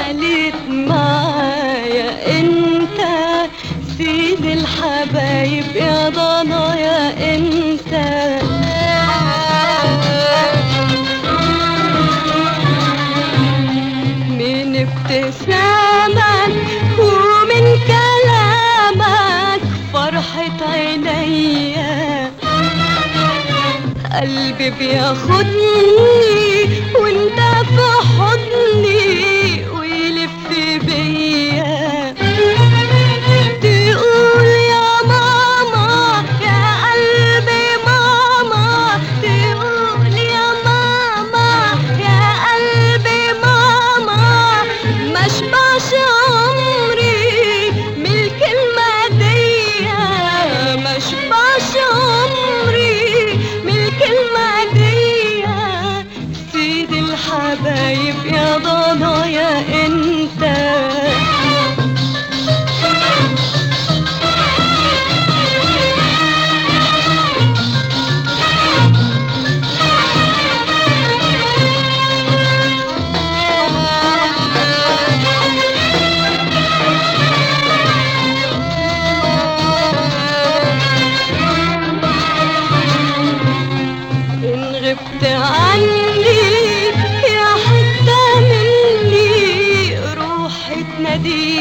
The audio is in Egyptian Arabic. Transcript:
قالت معايا انت سيد الحبايب يا ضنايا انت من ابتسامك ومن كلامك فرحة عينيا قلبي بياخدني وانت في حضني ويلف بيا تقول يا ماما يا قلبي ماما تقول يا ماما يا قلبي ماما ما اشبعش عمري من الكلمة دي ما اشبعش عمري من الكلمة دي سيد الحبايب يا ضنايا انت إن غبت عني يا حتة مني روحي تناديك